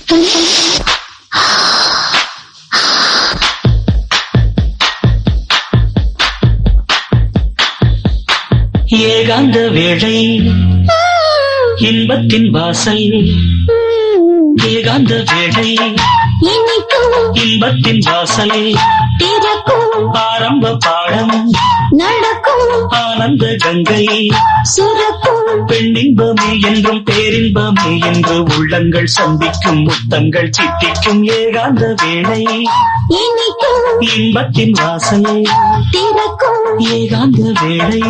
ஏகாந்த வேளை இன்பத்தின் வாசல் ஏகாந்த வேளை இனிக்கும் இன்பத்தின் வாசல் திறக்கும் ஆரம்ப பாடம் நடக்கும் ஆனந்த கங்கை சுரக்கும் பெண்ணின்பமே என்றும் பேரின்பமே என்று உள்ளங்கள் சந்திக்கும் முத்தங்கள் சித்திக்கும் ஏகாந்த வேளை இனிக்கும் இன்பத்தின் வாசல் திறக்கும் ஏகாந்த வேளை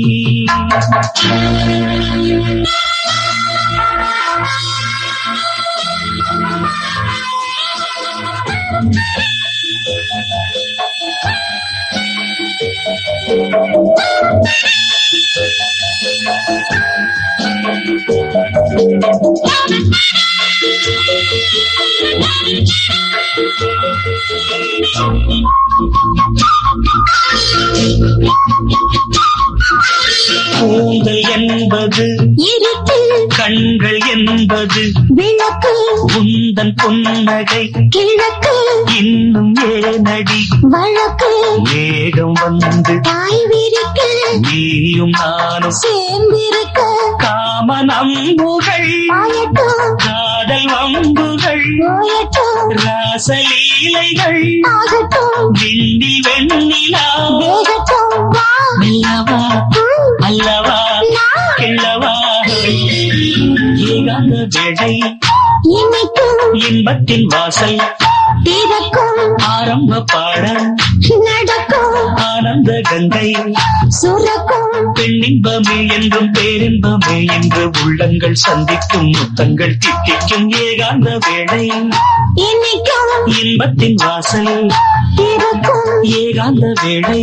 கூந்தல் என்பது இருட்டு கண்கள் என்பது விளக்கு உந்தன் புன்னகை கிழக்கு இன்னும் ஏனடி வழக்கு மேகம் வந்து தாய் விரிக்க நீயும் நானும் சேர்ந்திருக்க காம நம்புகள் ஆயட்டும் காதல் வம்புகள் ஓயட்டும் ராசலீலைகள் ஆகட்டும் விண்டி வெண்ணிலா வேகட்டும் வா மெல்லவா அல்லவா கிள்ளவா ஏகாந்த வேளை இனிக்கும் இன்பத்தின் வாசல் திறக்கும் ஆரம்ப பாடம் நடக்கும் ஆனந்த கங்கை சுரக்கும் பெண்ணின்பமே என்றும் பேரின்பமே என்று உள்ளங்கள் சந்திக்கும் முத்தங்கள் தித்திக்கும் ஏகாந்த வேளை இனிக்கும் இன்பத்தின் வாசல் திறக்கும் ஏகாந்த வேளை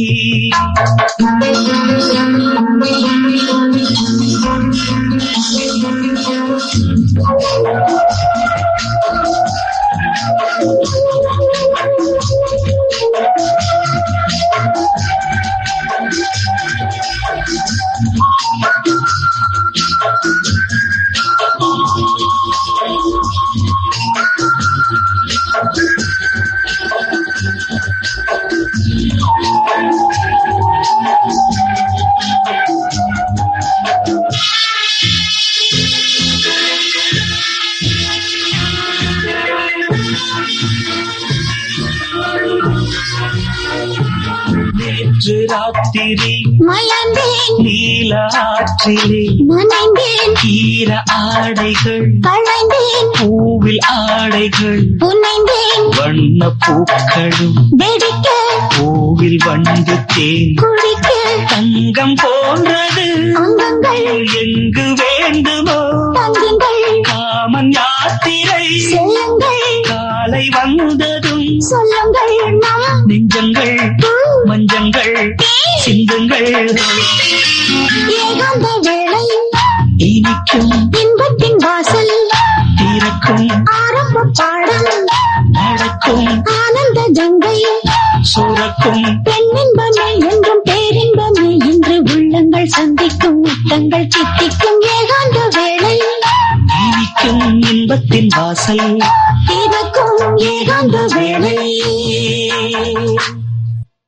நேற்று ராத்திரி மயந்தேன் நீல ஆற்றிலே நனைந்தேன் ஈர ஆடைகள் களைந்தேன் பூவில் ஆடைகள் புனைந்தேன் வண்ண பூக்களும் வெடிக்க பூவில் வண்டு தேன் குளிக்க தங்கம் போன்றது அங்கங்கள் எங்கு வேண்டுமோ தங்குங்கள் காமன் யாத்திரை செல்லுங்கள் காலை வந்ததும் சொல்லுங்கள் நம் நெஞ்சங்கள் மஞ்சங்கள் சிந்துங்கள் ஏகாந்த வேளை இனிக்கும் இன்பத்தின் வாசல் திறக்கும் ஆரம்ப பாடம் நடக்கும் ஆனந்த கங்கை சுரக்கும் பெண்ணின்பமே என்றும் பேரின்பமே என்று உள்ளங்கள் சந்திக்கும் முத்தங்கள் சித்திக்கும் ஏகாந்த வேளை இனிக்கும் இன்பத்தின் வாசல் திறக்கும் ஏகாந்த வேளை